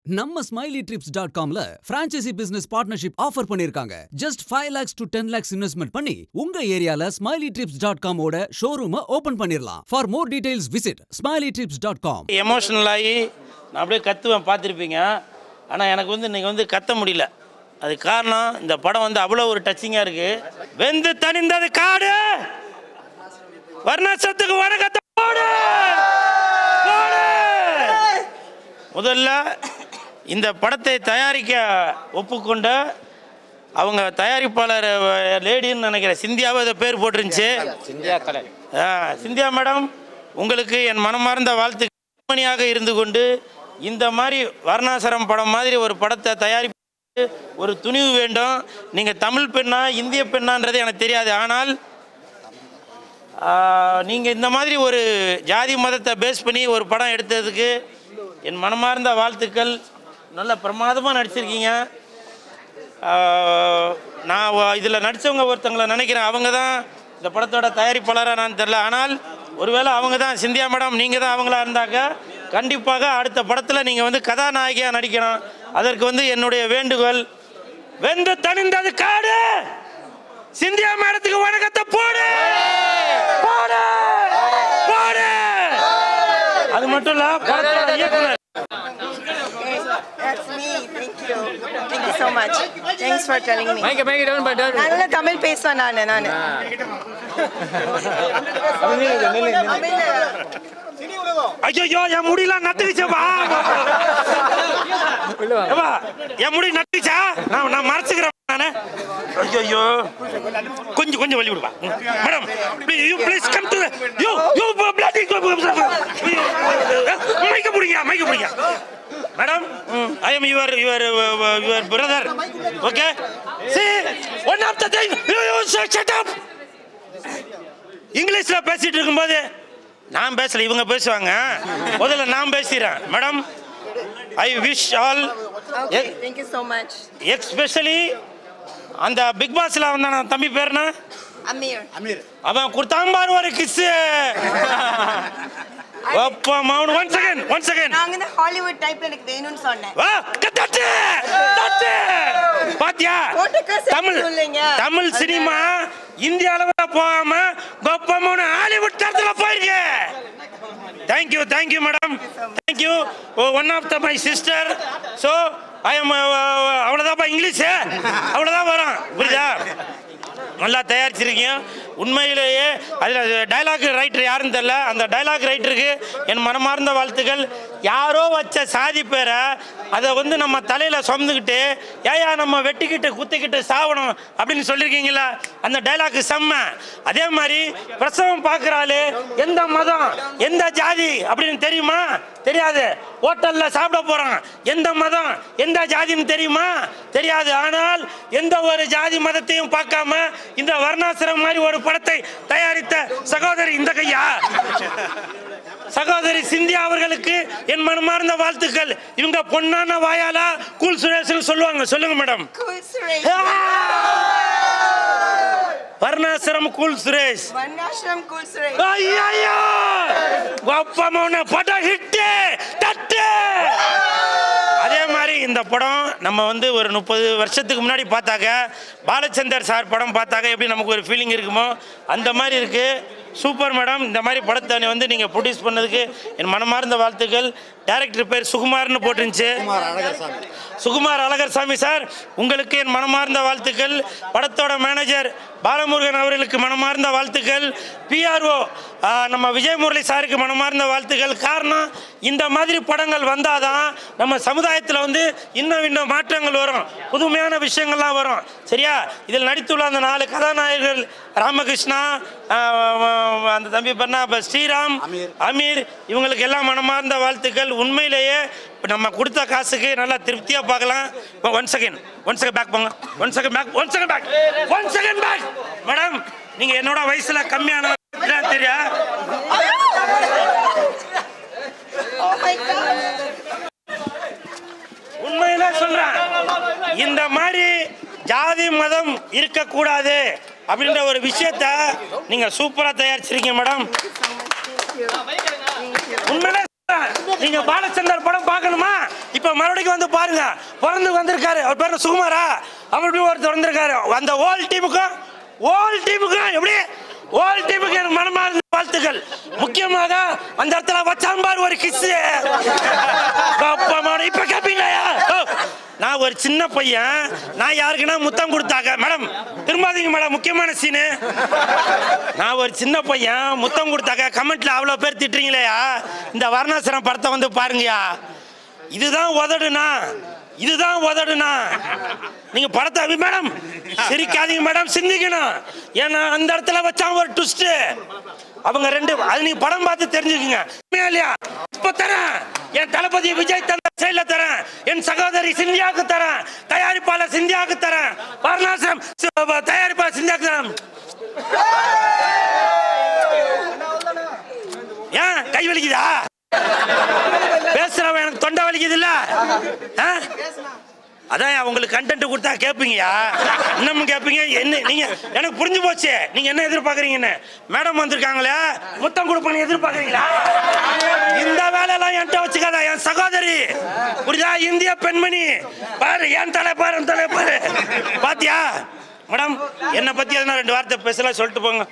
நம்ம Smiley Trips dot காம்ல franchisee business partnership offer பண்ணிருக்காங்க just five lakhs to ten lakhs investment பண்ணி உங்க ஏரியால ஸ்மைலி ட்ரிப்ஸ் டாட் காமோட ஷோரூமை ஓபன் பண்ணிரலாம் for more details visit Smiley Trips dot com emotional ஆகி நான் அப்படியே கத்துவேன் பார்த்துருப்பீங்க ஆனால் எனக்கு வந்து இன்னைக்கு வந்து கத்த முடியல அது காரணம் இந்த படம் வந்து அவ்வளோ ஒரு டச்சிங்காக இருக்கு வெந்து தணிந்தது காடு வர்ணசத்துக்கு வணக்கத்தை போடு போடு முதல்ல இந்த படத்தை தயாரிக்க ஒப்புக்கொண்ட அவங்க தயாரிப்பாளர் லேடின்னு நினைக்கிறேன் சிந்தியாவை இதை பேர் போட்டிருந்துச்சு சிந்தியா கலை ஆ, சிந்தியா மேடம் உங்களுக்கு என் மனமார்ந்த வாழ்த்து மணியாக இருந்து கொண்டு இந்த மாதிரி வர்ணாசரம் படம் மாதிரி ஒரு படத்தை தயாரிப்பு ஒரு துணிவு வேண்டும் நீங்கள் தமிழ் பெண்ணா இந்திய பெண்ணான்றது எனக்கு தெரியாது ஆனால் நீங்கள் இந்த மாதிரி ஒரு ஜாதி மதத்தை பேஸ் பண்ணி ஒரு படம் எடுத்ததுக்கு என் மனமார்ந்த வாழ்த்துக்கள் நல்ல பிரமாதமாக நடிச்சிருக்கீங்க ஆஹ், நான் இதில் நடித்தவங்க ஒருத்தங்களை நினைக்கிறேன் அவங்க தான் இந்த படத்தோட தயாரிப்பாளராக நான் தெரில ஆனால் ஒருவேளை அவங்க தான் சிந்தியா மேடம் நீங்கள் தான் அவங்களா இருந்தாக்க கண்டிப்பாக அடுத்த படத்தில் நீங்கள் வந்து கதாநாயகியாக நடிக்கணும் அதற்கு வந்து என்னுடைய வேண்டுகோள் வெந்து தணிந்தது காடு சிந்தியா மேடத்துக்கு வணக்கத்தை போடு போடு போடு அது மட்டும் இல்ல படத்தோட இயக்குனர் That's me. Thank you. Thank you so much. Thanks for telling me. மைக்க மைக்க டவுன் பை டவுன் நல்ல தமிழ் பேசுவேன் நான் நான் ஐயோ என் முடியெல்லாம் நட்டுக்குச்சப்பா ஏப்பா, என் முடி நட்டுச்சா நான் நான் மறைச்சுக்கிறேன் நானு ஐயோ கொஞ்சம் கொஞ்சம் வழி விடுப்பா madam you please come to you you bloody மைக்க பிடிங்க மைக்க பிடிங்க madam I am your your your brother okay see one of the thing you you shut up இங்கிலீஷ்ல பேசிட்டு இருக்கும்போது நான் பேசல இவங்க பேசுவாங்க முதல்ல நான் பேசுறேன் madam I wish all Okay, thank you so much. Especially அந்த பிக் பாஸ்ல வந்தான தம்பி பேர்னா Amir. அவன் கொடுத்தான் பாரு ஒரு கிஸ் அப்பா மவுன் ஒன் செகண்ட் ஒன் செகண்ட் நான் இந்த ஹாலிவுட் டைப்ல எனக்கு வேணும்னு சொன்னேன் வா தட்டு தட்டு பாத்தியா போட்டுக்க செத்து தமிழ் இல்லைங்க. தமிழ் சினிமா இந்திய அளவுல போகாம கொப்பமான ஹாலிவுட் தரத்துல போயிருக்கு thank you thank you madam thank you one of the my sister so I am அவ்வளோதான்ப்பா இங்கிலீஷு அவ்வளோதான் வரும் புரியுதா நல்லா தயாரிச்சிருக்கீங்க உண்மையிலேயே அதில் டைலாக் ரைட்டர் யாருன்னு தெரில அந்த டைலாக் ரைட்டருக்கு என் மனமார்ந்த வாழ்த்துக்கள் யாரோ வச்ச சாதி பேரை அதை வந்து நம்ம தலையில் சுமந்துக்கிட்டு ஏயா நம்ம வெட்டிக்கிட்டு குத்திக்கிட்டு சாவணும் அப்படின்னு சொல்லியிருக்கீங்களா அந்த டைலாக் செம்ம அதே மாதிரி பிரசவம் பார்க்குறாள் எந்த மதம் எந்த ஜாதி அப்படின்னு தெரியுமா தெரியாது ஹோட்டல்ல சாப்பிட போறோம் எந்த மதம் எந்த ஜாதின்னு தெரியுமா தெரியாது ஆனால் எந்த ஒரு ஜாதி மதத்தையும் பார்க்காம இந்த வர்ணாசிரம் மாதிரி ஒரு படத்தை தயாரித்த சகோதரி இந்த கையா சகோதரி சிந்தியா அவர்களுக்கு என் மனமார்ந்த வாழ்த்துக்கள் இவங்க பொன்னான வாயாலா கூல் சுரேஷ்னு சொல்லுவாங்க சொல்லுங்க madam Cool Suresh. Varnashram Cool Suresh Varnashram Cool Suresh. ஐயோ ஒப்பமான படம் ஹிட்டு தட்டு அதே மாதிரி இந்த படம் நம்ம வந்து ஒரு முப்பது வருஷத்துக்கு முன்னாடி பார்த்தாக்க பாலச்சந்தர் சார் படம் பார்த்தாக்க எப்படி நமக்கு ஒரு ஃபீலிங் இருக்குமோ அந்த மாதிரி இருக்கு சூப்பர் மேடம் இந்த மாதிரி படத்தை வந்து நீங்கள் ப்ரொடியூஸ் பண்ணதுக்கு என் மனமார்ந்த வாழ்த்துக்கள் டைரக்டர் பேர் சுகுமார்னு போட்டுருந்துச்சு சுகுமார் அழகர் சாமி சார் உங்களுக்கு என் மனமார்ந்த வாழ்த்துக்கள் படத்தோட மேனேஜர் பாலமுருகன் அவர்களுக்கு மனமார்ந்த வாழ்த்துக்கள் பிஆர்ஓ நம்ம விஜய் முரளி சாருக்கு மனமார்ந்த வாழ்த்துக்கள் காரணம் இந்த மாதிரி படங்கள் வந்தாதான் நம்ம சமுதாயத்தில் வந்து இன்னும் இன்னும் மாற்றங்கள் வரும் புதுமையான விஷயங்கள்லாம் வரும் சரியா இதில் நடித்துள்ள அந்த நாலு கதாநாயகர்கள் ராமகிருஷ்ணா ஆஹ், அந்த தம்பி பண்ணா அப்ப ஸ்ரீராம் அமீர் இவங்களுக்கு எல்லாம் மனமார்ந்த வாழ்த்துக்கள் உண்மையிலேயே இப்ப நம்ம கொடுத்த காசுக்கு நல்லா திருப்தியா பார்க்கலாம் one second one second back போங்க one second back one second back one second back madam நீங்க என்னோட வயசுல கம்மியான தெரியா Oh my God. உண்மையில சொல்றேன் இந்த மாதிரி ஜாதி மதம் இருக்கக்கூடாது அப்படின்ற ஒரு விஷயத்த நீங்க சூப்பரா தயாரிச்சிருக்கீங்க madam Thank you. Thank you. உண்மையிலே சொல்றேன். நீங்க பாலச்சந்தர் படம் பார்க்கணுமா இப்ப இப்ப மறுபடியும் வந்து பாருங்க பிறந்து வந்திருக்காரு அவர் பேர் சுகுமாரா அவர் இப்படி ஒருத்தர் வந்திருக்காரு அந்த ஓல் டீமுக்கும் ஓல் டீமுக்கும் எப்படி ஓல் டீமுக்கு எனக்கு மனமார்ந்த வாழ்த்துக்கள் முக்கியமாக அந்த இடத்துல வச்சாம்பார் ஒரு கிஸ் இப்ப கேப்பீங்களா ஓ, நான் ஒரு சின்ன பையன் நான் யாருக்குன்னா முத்தம் கொடுத்தாங்க மேடம் திரும்பாதீங்க மேடம் முக்கியமான சீனு நான் ஒரு சின்ன பையன் முத்தம் கொடுத்தாக்க கமெண்ட்ல அவ்வளோ பேர் திட்டுறீங்களேயா இந்த வர்ணாசிரம் படத்தை வந்து பாருங்கயா இதுதான் உதடுனா இதுதான் உதடுனா நீங்க படத்தை அபி மேடம் சிரிக்காதீங்க மேடம் சிந்திக்கணும் ஏன்னா அந்த இடத்துல வச்சான் ஒரு ட்விஸ்ட் அவங்க ரெண்டு அது நீங்க படம் பார்த்து தெரிஞ்சுக்குங்க உண்மையா இல்லையா இப்ப தரேன் என் தளபதி விஜய் தந்த செயல தரேன் என் சகோதரி சிந்தியாவுக்கு தரேன் தயாரிப்பாளர் சிந்தியாவுக்கு தரேன் வர்ணாசிரம் சி- தயாரிப்பாளர் சிந்தியாவுக்கு தரேன் ஏன் கை வலிக்குதா பேசுறவன் எனக்கு தொண்டை வலிக்குது இல்ல அதான் உங்களுக்கு கண்டென்ட் கொடுத்தா கேட்பீங்கயா இன்னமும் கேட்பீங்க என்ன நீங்க எனக்கு புரிஞ்சு போச்சு நீங்க என்ன எதிர்பார்க்கறீங்கன்னு மேடம் வந்திருக்காங்களே முத்தம் கொடுப்பேன்னு எதிர்பார்க்கறீங்களா இந்த வேலையெல்லாம் என்கிட்ட வச்சுக்காத என் சகோதரி புரியுதா இந்திய பெண்மணி பாரு என் தலை பாரு என் தலை பாரு பாத்தியா மேடம் என்னை பத்தி எதனா ரெண்டு வார்த்தை பேசலாம் சொல்லிட்டு போங்க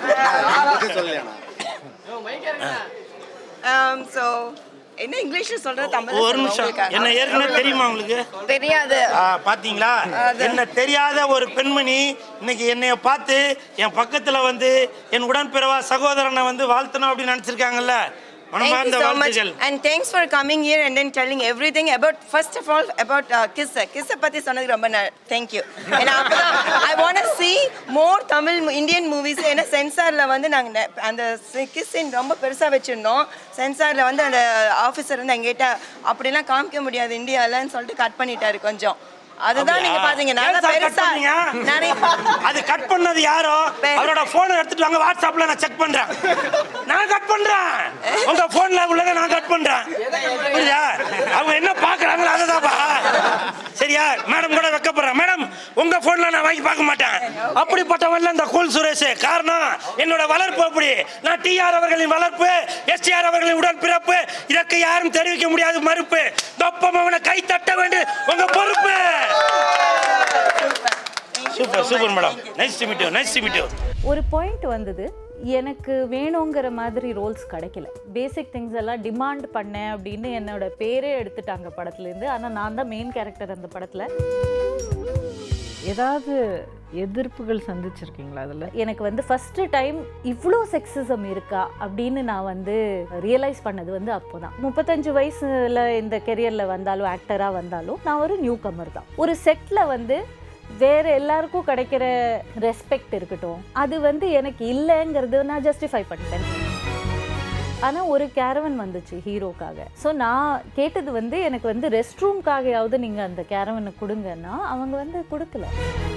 Um, so, என்ன இங்கிலீஷ்ல சொல்றது தமிழ் ஒரு நிமிஷம் என்ன ஏற்கனவே தெரியுமா உங்களுக்கு தெரியாது ஆ, பாத்தீங்களா என்ன தெரியாத ஒரு பெண்மணி இன்னைக்கு என்னைய பார்த்து என் பக்கத்துல வந்து என் உடன்பிறவா சகோதரனை வந்து வாழ்த்தணும் அப்படின்னு நினைச்சிருக்காங்கல்ல Thank மனமார்ந்த you so much. வாழ்த்துக்கள் And thanks for coming here and then telling everything about, first of all, about uh, Kiss. Kiss பத்தி சொன்னதுக்கு ரொம்ப ந- thank you. ஏன்னா அப்பதான் I want to see more Tamil mo- Indian movies. ஏன்னா சென்சார்ல வந்து நாங்க நெ- அந்த கிஸ் சீன் ரொம்ப பெருசா வச்சிருந்தோம் சென்சார்ல வந்து அந்த ஆஃபீஸர் வந்து எங்கிட்ட அப்படிலாம் காமிக்க முடியாது இந்தியாலன்னு சொல்லிட்டு கட் பண்ணிட்டாரு கொஞ்சம் அதுதான் நீங்க அப்படியா? பாத்தீங்க நல்லா ஏன் சார் cut பெருசா பண்ணீங்க? நிறைய அது கட் பண்ணது யாரோ பெ- அவரோட போனை எடுத்துட்டு வாங்க வாட்ஸ்அப்ல நான் செக் பண்றேன் நான் கட் பண்றேன் உங்க போன்ல உள்ளத நான் கட் பண்றேன் புரியுதா அவங்க என்ன பாக்குறாங்களோ அதுதான்ப்பா சரியா மேடம் கூட வைக்கப்படுறேன் மேடம் உங்க போன்ல நான் வாங்கி பார்க்க மாட்டேன் அப்படிப்பட்டவன்ல இந்த கூல் சுரேஷ் காரணம் என்னோட வளர்ப்பு அப்படி நான் டிஆர் அவர்களின் வளர்ப்பு எஸ்டிஆர் அவர்களின் உடல் பிறப்பு இதற்கு யாரும் தெரிவிக்க முடியாது மறுப்பு தொப்பம் அவனை கை தட்ட வேண்டும் உங்க பொறுப்பு super super madam nice to meet you nice to meet you ஒரு பாயிண்ட் வந்தது எனக்கு வேணுங்கிற மாதிரி ரோல்ஸ் கிடைக்கல பேசிக் திங்ஸ் எல்லாம் டிமாண்ட் பண்ணேன் அப்படின்னு என்னோட பேரே எடுத்துட்டாங்க படத்துலேருந்து ஆனால் நான் தான் மெயின் கேரக்டர் அந்த படத்தில் ஏதாவது எதிர்ப்புகள் சந்திச்சிருக்கீங்களா அதில் எனக்கு வந்து ஃபஸ்ட்டு டைம் இவ்வளோ செக்ஸிசம் இருக்கா அப்படின்னு நான் வந்து ரியலைஸ் பண்ணது வந்து அப்போ தான் முப்பத்தஞ்சு வயசுல இந்த கெரியரில் வந்தாலும் ஆக்டராக வந்தாலும் நான் ஒரு நியூ கமர் தான் ஒரு செட்டில் வந்து வேற எல்லாருக்கும் கிடைக்கிற ரெஸ்பெக்ட் இருக்கட்டும் அது வந்து எனக்கு இல்லைங்கிறது நான் ஜஸ்டிஃபை பண்ணிட்டேன் ஆனால் ஒரு கேரவன் வந்துச்சு ஹீரோக்காக ஸோ நான் கேட்டது வந்து எனக்கு வந்து ரெஸ்ட் ரூம்காகையாவது நீங்கள் அந்த கேரவனை கொடுங்கன்னா அவங்க வந்து கொடுக்கல